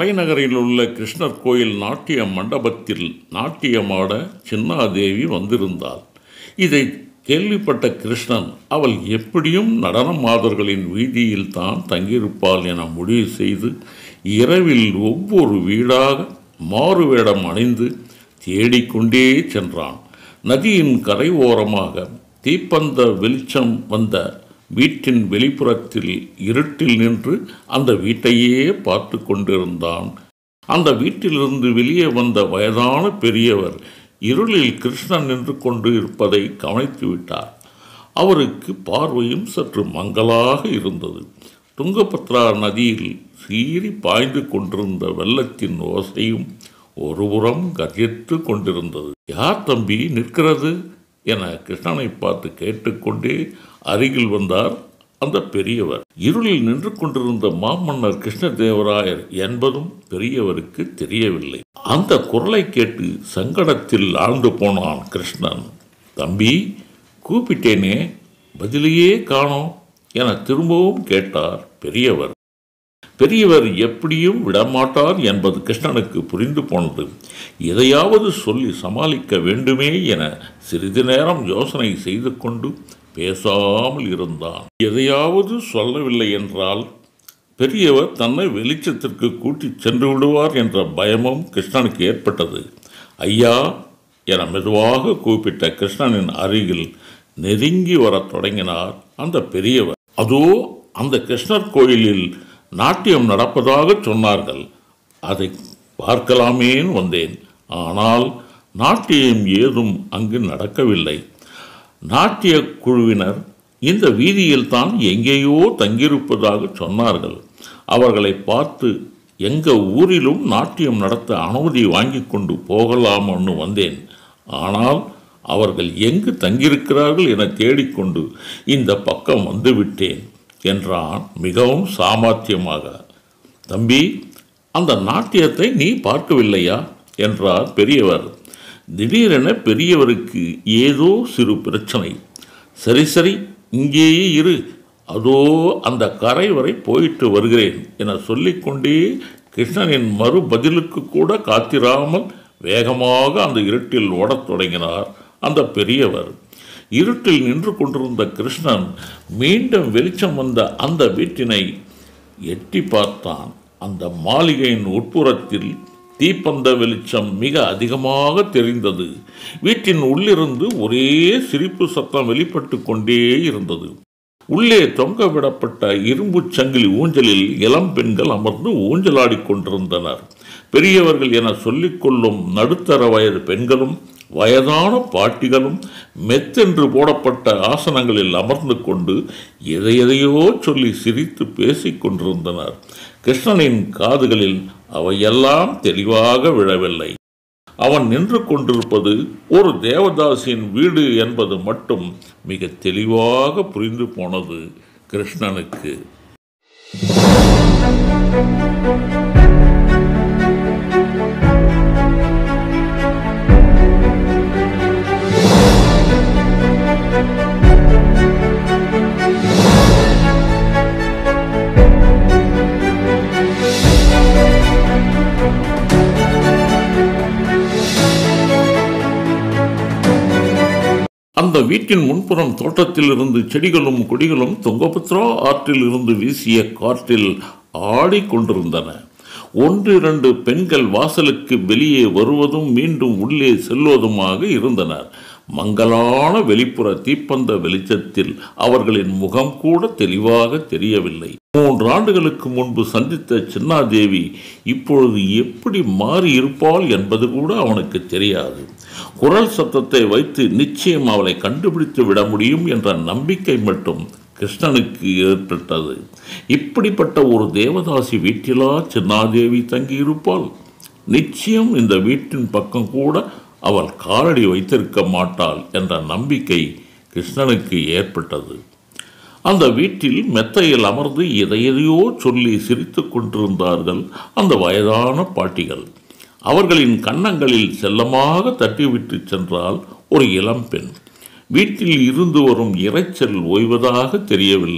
தலைநகரில் உள்ள கிருஷ்ணர் கோயில் நாட்டிய மண்டபத்தில் நாட்டியமாட சின்னாதேவி வந்திருந்தாள் இதை கேள்விப்பட்ட கிருஷ்ணன் அவள் எப்படியும் நடன மாதர்களின் வீதியில் தான் தங்கியிருப்பாள் என முடிவு செய்து இரவில் ஒவ்வொரு வீடாக மாறுவேடம் அணிந்து தேடிக்கொண்டே சென்றான் நதியின் கரை ஓரமாக தீப்பந்த வெளிச்சம் வந்த வீட்டின் வெளிப்புறத்தில் இருட்டில் நின்று அந்த வீட்டையே பார்த்து கொண்டிருந்தான் அந்த வீட்டிலிருந்து வெளியே வந்த வயதான பெரியவர் இருளில் கிருஷ்ணன் நின்று கொண்டு இருப்பதை கவனித்து விட்டார் அவருக்கு பார்வையும் சற்று மங்கலாக இருந்தது துங்கபத்ரா நதியில் சீறி பாய்ந்து கொண்டிருந்த வெள்ளத்தின் ஓசையும் ஒருபுறம் கர்ஜித்து கொண்டிருந்தது யார் தம்பி நிற்கிறது என கிருஷ்ணனை பார்த்து கேட்டுக்கொண்டே அருகில் வந்தார் அந்த பெரியவர் இருளில் நின்று கொண்டிருந்த மாமன்னர் கிருஷ்ணதேவராயர் என்பதும் பெரியவருக்கு தெரியவில்லை அந்த குரலை கேட்டு சங்கடத்தில் ஆழ்ந்து போனான் கிருஷ்ணன் தம்பி கூப்பிட்டேனே பதிலையே காணோம் என திரும்பவும் கேட்டார் பெரியவர் பெரியவர் எப்படியும் விடமாட்டார் என்பது கிருஷ்ணனுக்கு புரிந்து போனது எதையாவது சொல்லி சமாளிக்க வேண்டுமே என சிறிது நேரம் யோசனை செய்து கொண்டு பேசாமல் இருந்தான் எதையாவது சொல்லவில்லை என்றால் பெரியவர் தன்னை வெளிச்சத்திற்கு கூட்டிச் சென்று விடுவார் என்ற பயமும் கிருஷ்ணனுக்கு ஏற்பட்டது ஐயா என மெதுவாக கூப்பிட்ட கிருஷ்ணனின் அருகில் நெருங்கி வரத் தொடங்கினார் அந்த பெரியவர் அதோ அந்த கிருஷ்ணர் கோயிலில் நாட்டியம் நடப்பதாக சொன்னார்கள் அதை பார்க்கலாமேன்னு வந்தேன் ஆனால் நாட்டியம் ஏதும் அங்கு நடக்கவில்லை நாட்டிய குழுவினர் இந்த வீதியில் தான் எங்கேயோ தங்கியிருப்பதாக சொன்னார்கள் அவர்களை பார்த்து எங்க ஊரிலும் நாட்டியம் நடத்த அனுமதி வாங்கி கொண்டு போகலாம்னு வந்தேன் ஆனால் அவர்கள் எங்கு தங்கியிருக்கிறார்கள் என தேடிக்கொண்டு இந்த பக்கம் வந்துவிட்டேன் என்றான் மிகவும் சாமர்த்தியமாக தம்பி அந்த நாட்டியத்தை நீ பார்க்கவில்லையா என்றார் பெரியவர் திடீரென பெரியவருக்கு ஏதோ சிறு பிரச்சனை சரி சரி இங்கேயே இரு அதோ அந்த கரை வரை போயிட்டு வருகிறேன் என சொல்லிக்கொண்டே கிருஷ்ணனின் மறு பதிலுக்கு கூட காத்திராமல் வேகமாக அந்த இருட்டில் ஓடத் தொடங்கினார் அந்த பெரியவர் இருட்டில் நின்று கொண்டிருந்த கிருஷ்ணன் மீண்டும் வெளிச்சம் வந்த அந்த வீட்டினை எட்டி பார்த்தான் அந்த மாளிகையின் உட்புறத்தில் தீப்பந்த வெளிச்சம் மிக அதிகமாக தெரிந்தது வீட்டின் உள்ளிருந்து ஒரே சிரிப்பு சத்தம் வெளிப்பட்டு கொண்டே இருந்தது உள்ளே தொங்க விடப்பட்ட இரும்புச் சங்கிலி ஊஞ்சலில் இளம் பெண்கள் அமர்ந்து ஊஞ்சலாடிக் கொண்டிருந்தனர் பெரியவர்கள் என சொல்லிக்கொள்ளும் நடுத்தர வயது பெண்களும் வயதான பாட்டிகளும் மெத்தென்று போடப்பட்ட ஆசனங்களில் அமர்ந்து கொண்டு எதை எதையோ சொல்லி சிரித்து பேசிக் கொண்டிருந்தனர் கிருஷ்ணனின் காதுகளில் அவையெல்லாம் தெளிவாக விழவில்லை அவன் நின்று கொண்டிருப்பது ஒரு தேவதாசியின் வீடு என்பது மட்டும் மிக தெளிவாக புரிந்து போனது கிருஷ்ணனுக்கு அந்த வீட்டின் முன்புறம் தோட்டத்தில் இருந்து செடிகளும் கொடிகளும் துங்கபத்ரா ஆற்றில் இருந்து வீசிய காற்றில் ஆடிக்கொண்டிருந்தன ஒன்று இரண்டு பெண்கள் வாசலுக்கு வெளியே வருவதும் மீண்டும் உள்ளே செல்வதுமாக இருந்தனர் மங்கலான வெளிப்புற தீப்பந்த வெளிச்சத்தில் அவர்களின் முகம் கூட தெளிவாக தெரியவில்லை மூன்று ஆண்டுகளுக்கு முன்பு சந்தித்த சின்னாதேவி இப்பொழுது எப்படி மாறி இருப்பாள் என்பது கூட அவனுக்கு தெரியாது குரல் சத்தத்தை வைத்து நிச்சயம் அவளை கண்டுபிடித்து விட முடியும் என்ற நம்பிக்கை மட்டும் கிருஷ்ணனுக்கு ஏற்பட்டது இப்படிப்பட்ட ஒரு தேவதாசி வீட்டிலா சின்னாதேவி தங்கியிருப்பாள் நிச்சயம் இந்த வீட்டின் பக்கம் கூட அவள் காலடி வைத்திருக்க மாட்டாள் என்ற நம்பிக்கை கிருஷ்ணனுக்கு ஏற்பட்டது அந்த வீட்டில் மெத்தையில் அமர்ந்து எதையெதையோ சொல்லி சிரித்து கொண்டிருந்தார்கள் அந்த வயதான பாட்டிகள் அவர்களின் கன்னங்களில் செல்லமாக தட்டிவிட்டு சென்றால் ஒரு இளம்பெண் வீட்டில் இருந்து வரும் இரைச்சல் ஓய்வதாக தெரியவில்லை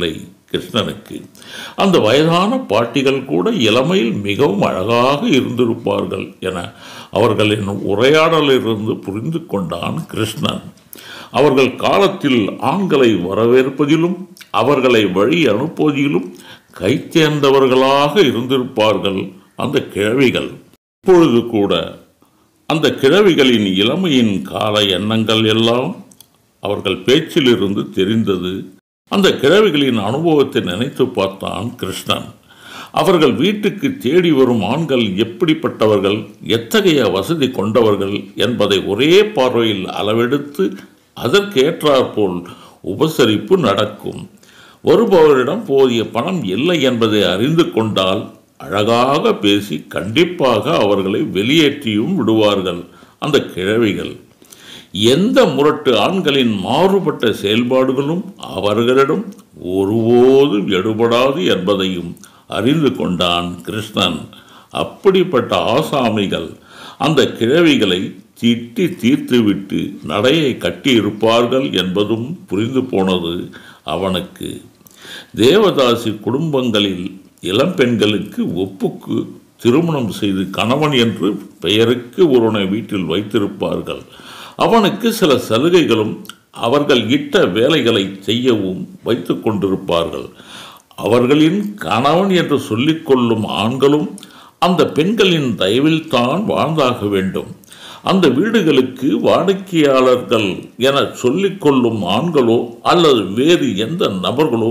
கிருஷ்ணனுக்கு அந்த வயதான பாட்டிகள் கூட இளமையில் மிகவும் அழகாக இருந்திருப்பார்கள் என அவர்களின் உரையாடலிலிருந்து புரிந்து கொண்டான் கிருஷ்ணன் அவர்கள் காலத்தில் ஆண்களை வரவேற்பதிலும் அவர்களை வழி அனுப்புவதிலும் கைத்தேர்ந்தவர்களாக இருந்திருப்பார்கள் அந்த கிழவிகள் இப்பொழுது கூட அந்த கிழவிகளின் இளமையின் கால எண்ணங்கள் எல்லாம் அவர்கள் பேச்சிலிருந்து தெரிந்தது அந்த கிழவிகளின் அனுபவத்தை நினைத்து பார்த்தான் கிருஷ்ணன் அவர்கள் வீட்டுக்கு தேடி வரும் ஆண்கள் எப்படிப்பட்டவர்கள் எத்தகைய வசதி கொண்டவர்கள் என்பதை ஒரே பார்வையில் அளவெடுத்து அதற்கேற்றாற்போல் உபசரிப்பு நடக்கும் வருபவரிடம் போதிய பணம் இல்லை என்பதை அறிந்து கொண்டால் அழகாக பேசி கண்டிப்பாக அவர்களை வெளியேற்றியும் விடுவார்கள் அந்த கிழவிகள் எந்த முரட்டு ஆண்களின் மாறுபட்ட செயல்பாடுகளும் அவர்களிடம் ஒருபோதும் எடுபடாது என்பதையும் அறிந்து கொண்டான் கிருஷ்ணன் அப்படிப்பட்ட ஆசாமிகள் அந்த கிழவிகளை திட்டி தீர்த்துவிட்டு நடையை கட்டியிருப்பார்கள் என்பதும் புரிந்து போனது அவனுக்கு தேவதாசி குடும்பங்களில் இளம்பெண்களுக்கு ஒப்புக்கு திருமணம் செய்து கணவன் என்று பெயருக்கு ஒருவனை வீட்டில் வைத்திருப்பார்கள் அவனுக்கு சில சலுகைகளும் அவர்கள் இட்ட வேலைகளை செய்யவும் வைத்து கொண்டிருப்பார்கள் அவர்களின் கணவன் என்று சொல்லிக்கொள்ளும் ஆண்களும் அந்த பெண்களின் தயவில்தான் வாழ்ந்தாக வேண்டும் அந்த வீடுகளுக்கு வாடிக்கையாளர்கள் என சொல்லிக்கொள்ளும் ஆண்களோ அல்லது வேறு எந்த நபர்களோ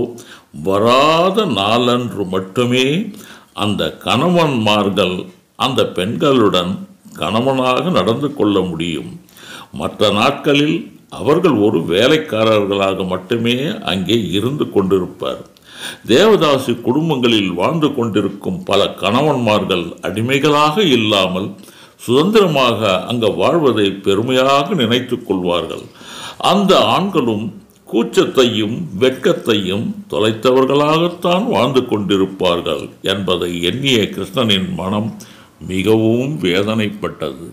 வராத நாளன்று மட்டுமே அந்த கணவன்மார்கள் அந்த பெண்களுடன் கணவனாக நடந்து கொள்ள முடியும் மற்ற நாட்களில் அவர்கள் ஒரு வேலைக்காரர்களாக மட்டுமே அங்கே இருந்து கொண்டிருப்பார் தேவதாசி குடும்பங்களில் வாழ்ந்து கொண்டிருக்கும் பல கணவன்மார்கள் அடிமைகளாக இல்லாமல் சுதந்திரமாக அங்க வாழ்வதை பெருமையாக நினைத்துக் கொள்வார்கள் அந்த ஆண்களும் கூச்சத்தையும் வெட்கத்தையும் தொலைத்தவர்களாகத்தான் வாழ்ந்து கொண்டிருப்பார்கள் என்பதை எண்ணிய கிருஷ்ணனின் மனம் மிகவும் வேதனைப்பட்டது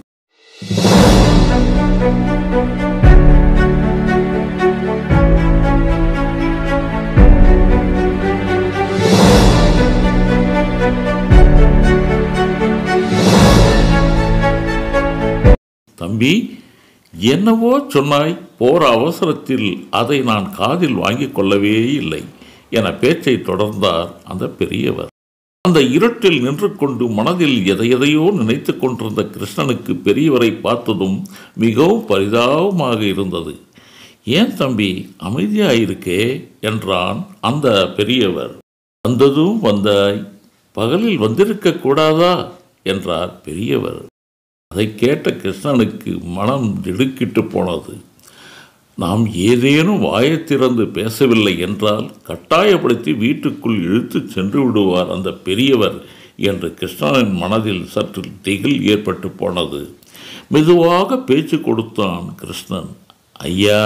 தம்பி என்னவோ சொன்னாய் போற அவசரத்தில் அதை நான் காதில் வாங்கிக் கொள்ளவே இல்லை என பேச்சை தொடர்ந்தார் அந்த பெரியவர் அந்த இருட்டில் நின்று கொண்டு மனதில் எதையெதையோ நினைத்து கொண்டிருந்த கிருஷ்ணனுக்கு பெரியவரை பார்த்ததும் மிகவும் பரிதாபமாக இருந்தது ஏன் தம்பி அமைதியாயிருக்கே என்றான் அந்த பெரியவர் வந்ததும் வந்தாய் பகலில் வந்திருக்க கூடாதா என்றார் பெரியவர் அதை கேட்ட கிருஷ்ணனுக்கு மனம் திடுக்கிட்டு போனது நாம் ஏதேனும் வாயைத் திறந்து பேசவில்லை என்றால் கட்டாயப்படுத்தி வீட்டுக்குள் இழுத்துச் சென்று விடுவார் அந்த பெரியவர் என்று கிருஷ்ணனின் மனதில் சற்று திகில் ஏற்பட்டு போனது மெதுவாக பேச்சு கொடுத்தான் கிருஷ்ணன் ஐயா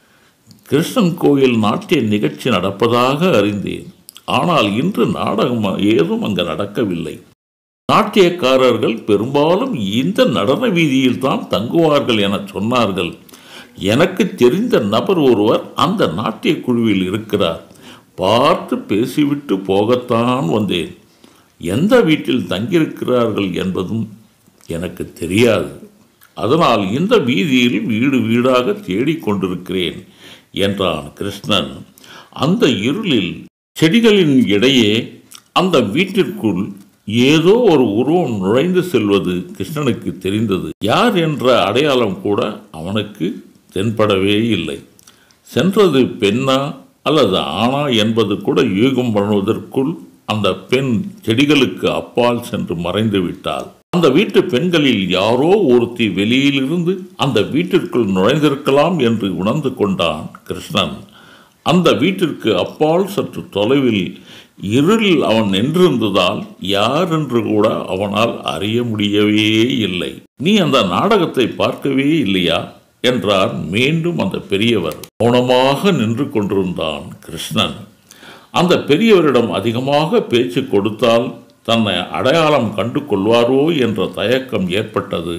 கிருஷ்ணன் கோயில் நாட்டிய நிகழ்ச்சி நடப்பதாக அறிந்தேன் ஆனால் இன்று நாடகம் ஏதும் அங்கு நடக்கவில்லை நாட்டியக்காரர்கள் பெரும்பாலும் இந்த நடன வீதியில் தான் தங்குவார்கள் என சொன்னார்கள் எனக்கு தெரிந்த நபர் ஒருவர் அந்த நாட்டிய குழுவில் இருக்கிறார் பார்த்து பேசிவிட்டு போகத்தான் வந்தேன் எந்த வீட்டில் தங்கியிருக்கிறார்கள் என்பதும் எனக்கு தெரியாது அதனால் இந்த வீதியில் வீடு வீடாக தேடிக்கொண்டிருக்கிறேன் என்றான் கிருஷ்ணன் அந்த இருளில் செடிகளின் இடையே அந்த வீட்டிற்குள் ஏதோ ஒரு உருவம் நுழைந்து செல்வது கிருஷ்ணனுக்கு தெரிந்தது யார் என்ற அடையாளம் கூட அவனுக்கு தென்படவே இல்லை சென்றது பெண்ணா அல்லது ஆணா என்பது கூட யூகம் பண்ணுவதற்குள் அந்த பெண் செடிகளுக்கு அப்பால் சென்று மறைந்து விட்டாள் அந்த வீட்டு பெண்களில் யாரோ ஒருத்தி வெளியிலிருந்து அந்த வீட்டிற்குள் நுழைந்திருக்கலாம் என்று உணர்ந்து கொண்டான் கிருஷ்ணன் அந்த வீட்டிற்கு அப்பால் சற்று தொலைவில் இருளில் அவன் நின்றிருந்ததால் யார் என்று கூட அவனால் அறிய முடியவே இல்லை நீ அந்த நாடகத்தை பார்க்கவே இல்லையா என்றார் மீண்டும் அந்த பெரியவர் மௌனமாக நின்று கொண்டிருந்தான் கிருஷ்ணன் அந்த பெரியவரிடம் அதிகமாக பேச்சு கொடுத்தால் தன்னை அடையாளம் கண்டு கொள்வாரோ என்ற தயக்கம் ஏற்பட்டது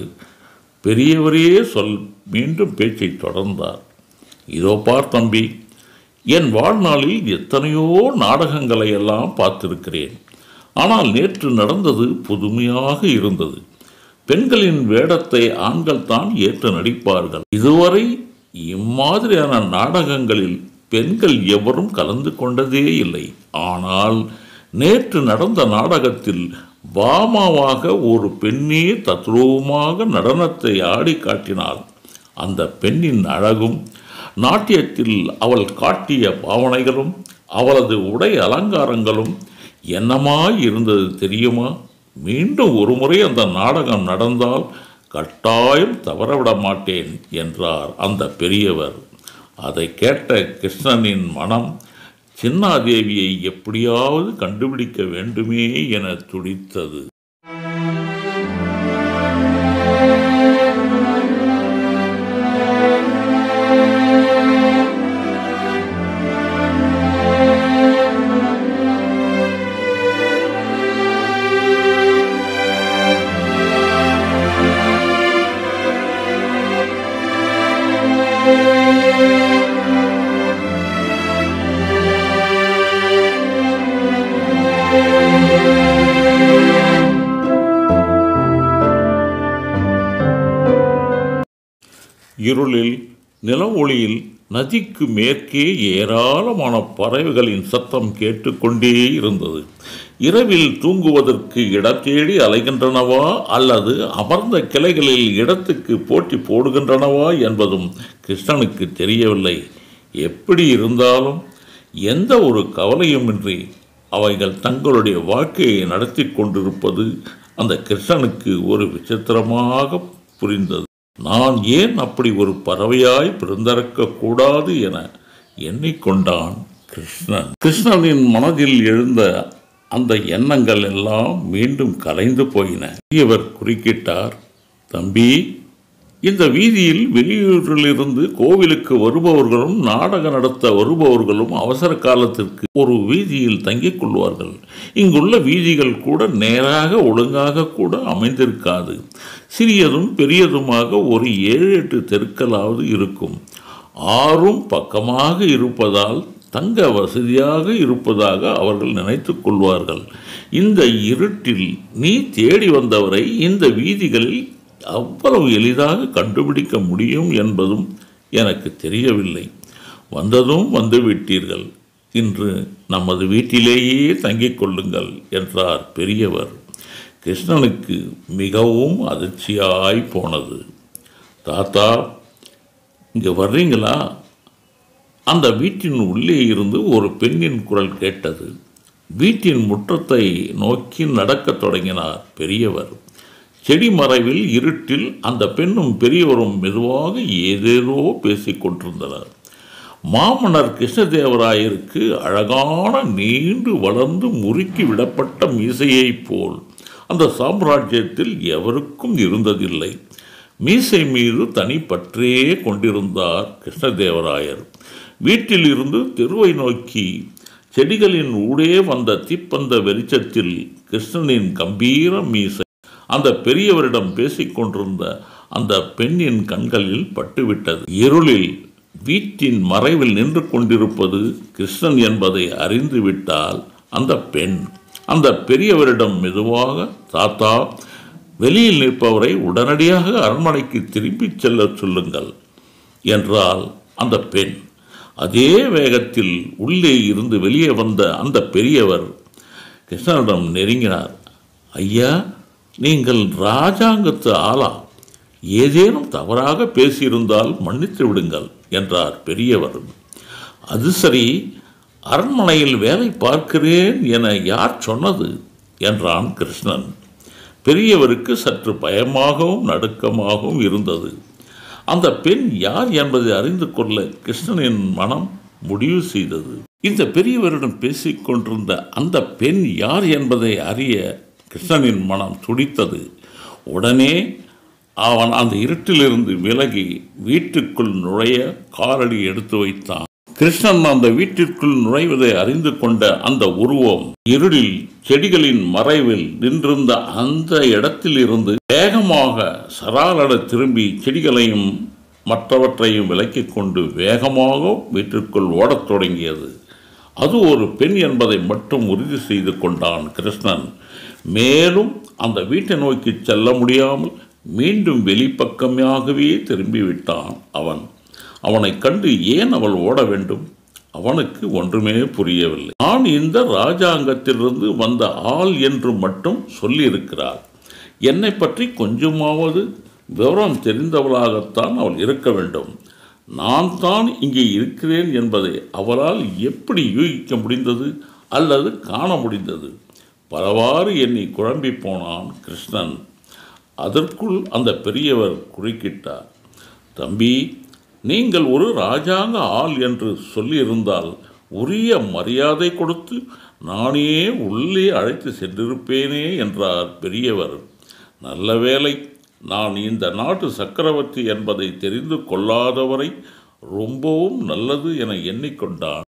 பெரியவரே சொல் மீண்டும் பேச்சை தொடர்ந்தார் இதோ பார் தம்பி என் வாழ்நாளில் எத்தனையோ நாடகங்களை எல்லாம் பார்த்திருக்கிறேன் ஆனால் நேற்று நடந்தது புதுமையாக இருந்தது பெண்களின் வேடத்தை ஆண்கள் தான் ஏற்று நடிப்பார்கள் இதுவரை இம்மாதிரியான நாடகங்களில் பெண்கள் எவரும் கலந்து கொண்டதே இல்லை ஆனால் நேற்று நடந்த நாடகத்தில் பாமாவாக ஒரு பெண்ணே தத்ரூபமாக நடனத்தை ஆடி காட்டினாள் அந்த பெண்ணின் அழகும் நாட்டியத்தில் அவள் காட்டிய பாவனைகளும் அவளது உடை அலங்காரங்களும் என்னமாய் இருந்தது தெரியுமா மீண்டும் ஒருமுறை அந்த நாடகம் நடந்தால் கட்டாயம் தவறவிட மாட்டேன் என்றார் அந்த பெரியவர் அதை கேட்ட கிருஷ்ணனின் மனம் சின்னாதேவியை எப்படியாவது கண்டுபிடிக்க வேண்டுமே என துடித்தது இருளில் நில ஒளியில் நதிக்கு மேற்கே ஏராளமான பறவைகளின் சத்தம் கேட்டுக்கொண்டே இருந்தது இரவில் தூங்குவதற்கு இடம் தேடி அலைகின்றனவா அல்லது அமர்ந்த கிளைகளில் இடத்துக்கு போட்டி போடுகின்றனவா என்பதும் கிருஷ்ணனுக்கு தெரியவில்லை எப்படி இருந்தாலும் எந்த ஒரு கவலையுமின்றி அவைகள் தங்களுடைய வாழ்க்கையை நடத்தி கொண்டிருப்பது அந்த கிருஷ்ணனுக்கு ஒரு விசித்திரமாக புரிந்தது நான் ஏன் அப்படி ஒரு பறவையாய் பிறந்திருக்க கூடாது என எண்ணிக்கொண்டான் கிருஷ்ணன் கிருஷ்ணனின் மனதில் எழுந்த அந்த எண்ணங்கள் எல்லாம் மீண்டும் கலைந்து போயின பெரியவர் குறுக்கிட்டார் தம்பி இந்த வீதியில் வெளியூரிலிருந்து கோவிலுக்கு வருபவர்களும் நாடகம் நடத்த வருபவர்களும் அவசர காலத்திற்கு ஒரு வீதியில் தங்கிக் கொள்வார்கள் இங்குள்ள வீதிகள் கூட நேராக ஒழுங்காக கூட அமைந்திருக்காது சிறியதும் பெரியதுமாக ஒரு ஏழு எட்டு தெருக்களாவது இருக்கும் ஆறும் பக்கமாக இருப்பதால் தங்க வசதியாக இருப்பதாக அவர்கள் நினைத்துக் கொள்வார்கள் இந்த இருட்டில் நீ தேடி வந்தவரை இந்த வீதிகளில் அவ்வளவு எளிதாக கண்டுபிடிக்க முடியும் என்பதும் எனக்கு தெரியவில்லை வந்ததும் வந்து விட்டீர்கள் இன்று நமது வீட்டிலேயே தங்கிக் கொள்ளுங்கள் என்றார் பெரியவர் கிருஷ்ணனுக்கு மிகவும் அதிர்ச்சியாய் போனது தாத்தா இங்கே வர்றீங்களா அந்த வீட்டின் உள்ளே இருந்து ஒரு பெண்ணின் குரல் கேட்டது வீட்டின் முற்றத்தை நோக்கி நடக்கத் தொடங்கினார் பெரியவர் செடி மறைவில் இருட்டில் அந்த பெண்ணும் பெரியவரும் மெதுவாக ஏதேதோ பேசிக் கொண்டிருந்தனர் மாமன்னர் கிருஷ்ணதேவராயருக்கு அழகான நீண்டு வளர்ந்து முறுக்கி விடப்பட்ட மீசையைப் போல் அந்த சாம்ராஜ்யத்தில் எவருக்கும் இருந்ததில்லை மீசை மீது தனிப்பற்றே கொண்டிருந்தார் கிருஷ்ணதேவராயர் வீட்டில் இருந்து தெருவை நோக்கி செடிகளின் ஊடே வந்த தீப்பந்த வெளிச்சத்தில் கிருஷ்ணனின் கம்பீர மீசை அந்த பெரியவரிடம் பேசிக் கொண்டிருந்த அந்த பெண்ணின் கண்களில் பட்டுவிட்டது இருளில் வீட்டின் மறைவில் நின்று கொண்டிருப்பது கிருஷ்ணன் என்பதை அறிந்துவிட்டால் அந்த பெண் அந்த பெரியவரிடம் மெதுவாக தாத்தா வெளியில் நிற்பவரை உடனடியாக அரண்மனைக்கு திரும்பிச் செல்ல சொல்லுங்கள் என்றால் அந்த பெண் அதே வேகத்தில் உள்ளே இருந்து வெளியே வந்த அந்த பெரியவர் கிருஷ்ணனிடம் நெருங்கினார் ஐயா நீங்கள் ராஜாங்கத்து ஆளா ஏதேனும் தவறாக பேசியிருந்தால் மன்னித்து விடுங்கள் என்றார் பெரியவர் அது சரி அரண்மனையில் வேலை பார்க்கிறேன் என யார் சொன்னது என்றான் கிருஷ்ணன் பெரியவருக்கு சற்று பயமாகவும் நடுக்கமாகவும் இருந்தது அந்த பெண் யார் என்பதை அறிந்து கொள்ள கிருஷ்ணனின் மனம் முடிவு செய்தது இந்த பெரியவரிடம் பேசிக் கொண்டிருந்த அந்த பெண் யார் என்பதை அறிய கிருஷ்ணனின் மனம் துடித்தது உடனே அவன் அந்த இருட்டிலிருந்து விலகி வீட்டுக்குள் நுழைய காலடி எடுத்து வைத்தான் கிருஷ்ணன் அந்த வீட்டிற்குள் நுழைவதை அறிந்து கொண்ட அந்த உருவம் இருளில் செடிகளின் மறைவில் நின்றிருந்த அந்த இடத்தில் இருந்து வேகமாக சராலட திரும்பி செடிகளையும் மற்றவற்றையும் விலக்கிக் கொண்டு வேகமாக வீட்டிற்குள் ஓடத் தொடங்கியது அது ஒரு பெண் என்பதை மட்டும் உறுதி செய்து கொண்டான் கிருஷ்ணன் மேலும் அந்த வீட்டை நோக்கி செல்ல முடியாமல் மீண்டும் வெளிப்பக்கமாகவே திரும்பிவிட்டான் அவன் அவனைக் கண்டு ஏன் அவள் ஓட வேண்டும் அவனுக்கு ஒன்றுமே புரியவில்லை நான் இந்த ராஜாங்கத்திலிருந்து வந்த ஆள் என்று மட்டும் சொல்லியிருக்கிறாள் என்னை பற்றி கொஞ்சமாவது விவரம் தெரிந்தவளாகத்தான் அவள் இருக்க வேண்டும் நான் தான் இங்கே இருக்கிறேன் என்பதை அவளால் எப்படி யூகிக்க முடிந்தது அல்லது காண முடிந்தது பலவாறு எண்ணி குழம்பி போனான் கிருஷ்ணன் அதற்குள் அந்த பெரியவர் குறுக்கிட்டார் தம்பி நீங்கள் ஒரு ராஜாங்க ஆள் என்று சொல்லியிருந்தால் உரிய மரியாதை கொடுத்து நானே உள்ளே அழைத்து சென்றிருப்பேனே என்றார் பெரியவர் நல்ல வேளை நான் இந்த நாட்டு சக்கரவர்த்தி என்பதை தெரிந்து கொள்ளாதவரை ரொம்பவும் நல்லது என எண்ணிக்கொண்டான்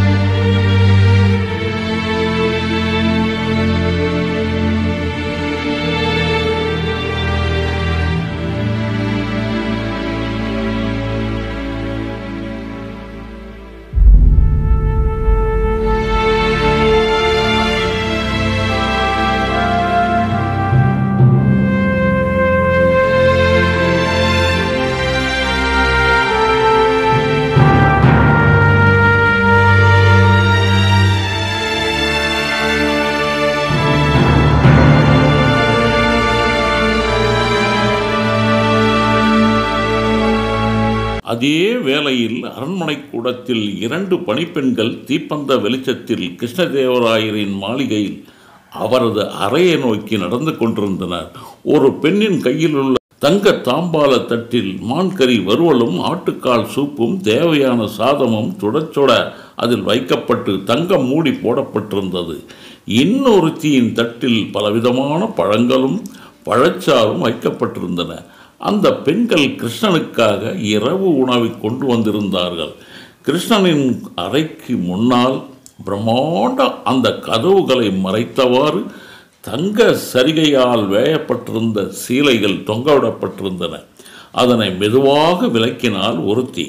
அதே வேளையில் அரண்மனை கூடத்தில் இரண்டு பணிப்பெண்கள் தீப்பந்த வெளிச்சத்தில் கிருஷ்ணதேவராயரின் மாளிகையில் அவரது அறையை நோக்கி நடந்து கொண்டிருந்தனர் ஒரு பெண்ணின் கையில் உள்ள தங்க தாம்பால தட்டில் மான்கறி வறுவலும் ஆட்டுக்கால் சூப்பும் தேவையான சாதமும் சுடச்சுட அதில் வைக்கப்பட்டு தங்கம் மூடி போடப்பட்டிருந்தது இன்னொருத்தியின் தட்டில் பலவிதமான பழங்களும் பழச்சாறும் வைக்கப்பட்டிருந்தன அந்த பெண்கள் கிருஷ்ணனுக்காக இரவு உணவை கொண்டு வந்திருந்தார்கள் கிருஷ்ணனின் அறைக்கு முன்னால் பிரம்மாண்ட அந்த கதவுகளை மறைத்தவாறு தங்க சரிகையால் வேயப்பட்டிருந்த சீலைகள் தொங்கவிடப்பட்டிருந்தன அதனை மெதுவாக விலக்கினால் ஒருத்தி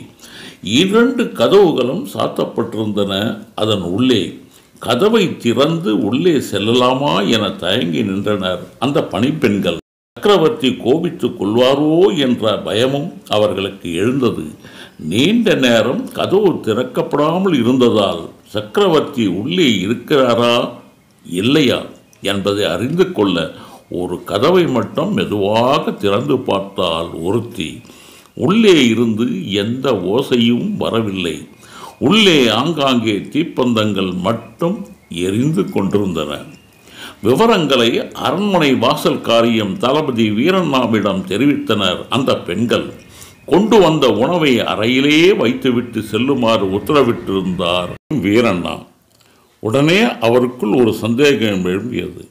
இரண்டு கதவுகளும் சாத்தப்பட்டிருந்தன அதன் உள்ளே கதவை திறந்து உள்ளே செல்லலாமா என தயங்கி நின்றனர் அந்த பணிப்பெண்கள் சக்கரவர்த்தி கோபித்துக் கொள்வாரோ என்ற பயமும் அவர்களுக்கு எழுந்தது நீண்ட நேரம் கதவு திறக்கப்படாமல் இருந்ததால் சக்கரவர்த்தி உள்ளே இருக்கிறாரா இல்லையா என்பதை அறிந்து கொள்ள ஒரு கதவை மட்டும் மெதுவாக திறந்து பார்த்தால் ஒருத்தி உள்ளே இருந்து எந்த ஓசையும் வரவில்லை உள்ளே ஆங்காங்கே தீப்பந்தங்கள் மட்டும் எரிந்து கொண்டிருந்தன விவரங்களை அரண்மனை வாசல் காரியம் தளபதி வீரண்ணாவிடம் தெரிவித்தனர் அந்த பெண்கள் கொண்டு வந்த உணவை அறையிலே வைத்துவிட்டு செல்லுமாறு உத்தரவிட்டிருந்தார் வீரண்ணா உடனே அவருக்குள் ஒரு சந்தேகம் எழும்பியது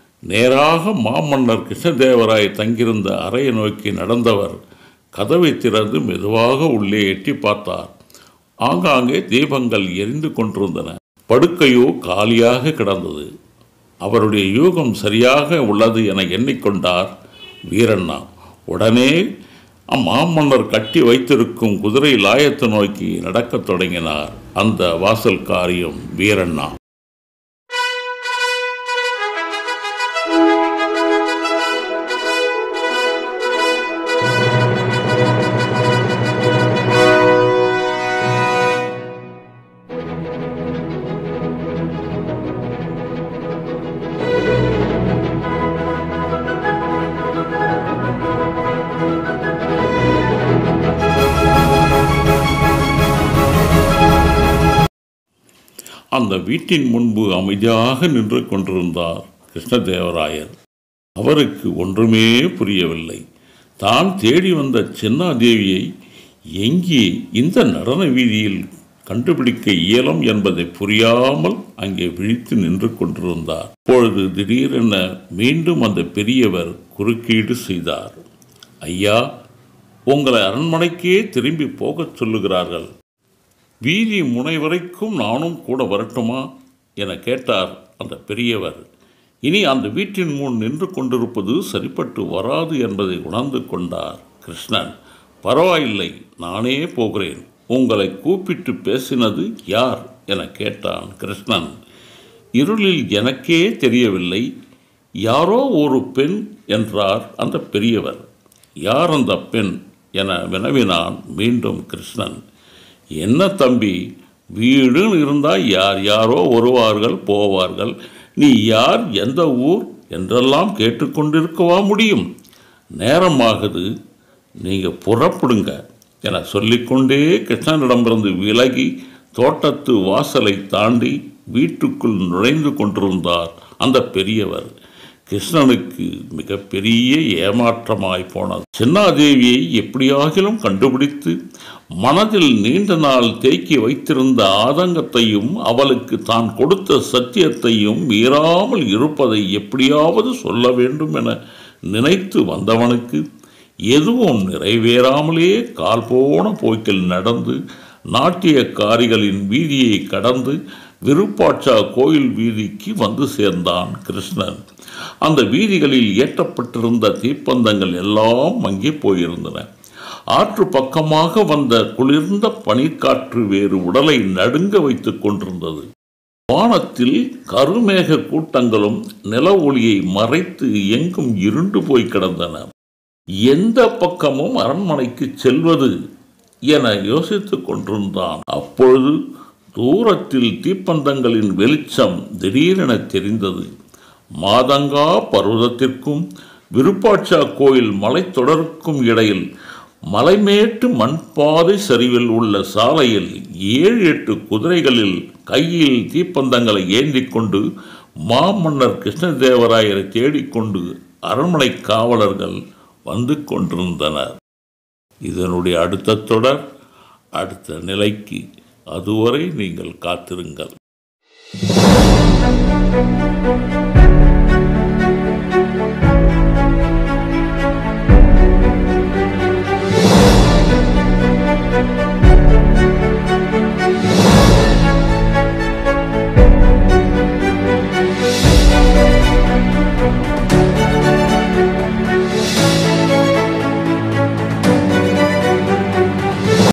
நேராக மாமன்னர் கிருஷ்ணதேவராய் தங்கியிருந்த அறையை நோக்கி நடந்தவர் கதவை திறந்து மெதுவாக உள்ளே எட்டி பார்த்தார் ஆங்காங்கே தீபங்கள் எரிந்து கொண்டிருந்தன படுக்கையோ காலியாக கிடந்தது அவருடைய யூகம் சரியாக உள்ளது என எண்ணிக்கொண்டார் வீரண்ணா உடனே அம்மாமன்னர் கட்டி வைத்திருக்கும் குதிரை லாயத்தை நோக்கி நடக்கத் தொடங்கினார் அந்த வாசல் காரியம் வீரண்ணா அந்த வீட்டின் முன்பு அமைதியாக நின்று கொண்டிருந்தார் கிருஷ்ணதேவராயர் அவருக்கு ஒன்றுமே புரியவில்லை தான் தேடி வந்த சின்னாதேவியை எங்கே இந்த நடன வீதியில் கண்டுபிடிக்க இயலும் என்பதை புரியாமல் அங்கே விழித்து நின்று கொண்டிருந்தார் அப்பொழுது திடீரென மீண்டும் அந்த பெரியவர் குறுக்கீடு செய்தார் ஐயா உங்களை அரண்மனைக்கே திரும்பி போகச் சொல்லுகிறார்கள் வீதி முனை வரைக்கும் நானும் கூட வரட்டுமா என கேட்டார் அந்த பெரியவர் இனி அந்த வீட்டின் முன் நின்று கொண்டிருப்பது சரிப்பட்டு வராது என்பதை உணர்ந்து கொண்டார் கிருஷ்ணன் பரவாயில்லை நானே போகிறேன் உங்களை கூப்பிட்டு பேசினது யார் என கேட்டான் கிருஷ்ணன் இருளில் எனக்கே தெரியவில்லை யாரோ ஒரு பெண் என்றார் அந்த பெரியவர் யார் அந்த பெண் என வினவினான் மீண்டும் கிருஷ்ணன் என்ன தம்பி வீடுன்னு இருந்தால் யார் யாரோ வருவார்கள் போவார்கள் நீ யார் எந்த ஊர் என்றெல்லாம் கேட்டுக்கொண்டிருக்கவா முடியும் நேரமாகுது நீங்கள் புறப்படுங்க என சொல்லிக்கொண்டே கிருஷ்ணனிடமிருந்து விலகி தோட்டத்து வாசலை தாண்டி வீட்டுக்குள் நுழைந்து கொண்டிருந்தார் அந்த பெரியவர் கிருஷ்ணனுக்கு மிகப்பெரிய ஏமாற்றமாய் போனது சின்னாதேவியை எப்படியாகிலும் கண்டுபிடித்து மனதில் நீண்ட நாள் தேக்கி வைத்திருந்த ஆதங்கத்தையும் அவளுக்கு தான் கொடுத்த சத்தியத்தையும் மீறாமல் இருப்பதை எப்படியாவது சொல்ல வேண்டும் என நினைத்து வந்தவனுக்கு எதுவும் நிறைவேறாமலே கால் போன போக்கில் நடந்து நாட்டியக்காரிகளின் வீதியை கடந்து விருப்பாட்சா கோயில் வீதிக்கு வந்து சேர்ந்தான் கிருஷ்ணன் அந்த வீதிகளில் ஏற்றப்பட்டிருந்த தீப்பந்தங்கள் எல்லாம் மங்கி போயிருந்தன ஆற்று பக்கமாக வந்த குளிர்ந்த பனிக்காற்று வேறு உடலை நடுங்க வைத்துக் கொண்டிருந்தது வானத்தில் கருமேக கூட்டங்களும் நில ஒளியை மறைத்து எங்கும் இருண்டு போய் கிடந்தன எந்த பக்கமும் அரண்மனைக்கு செல்வது என யோசித்துக் கொண்டிருந்தான் அப்பொழுது தூரத்தில் தீப்பந்தங்களின் வெளிச்சம் திடீரென தெரிந்தது மாதங்கா பர்வதத்திற்கும் விருப்பாட்சா கோயில் மலைத்தொடருக்கும் இடையில் மலைமேட்டு மண்பாதை சரிவில் உள்ள சாலையில் ஏழு எட்டு குதிரைகளில் கையில் தீப்பந்தங்களை ஏந்தி கொண்டு மாமன்னர் கிருஷ்ணதேவராயரை தேடிக்கொண்டு அரண்மனை காவலர்கள் வந்து கொண்டிருந்தனர் இதனுடைய அடுத்த தொடர் அடுத்த நிலைக்கு அதுவரை நீங்கள் காத்திருங்கள்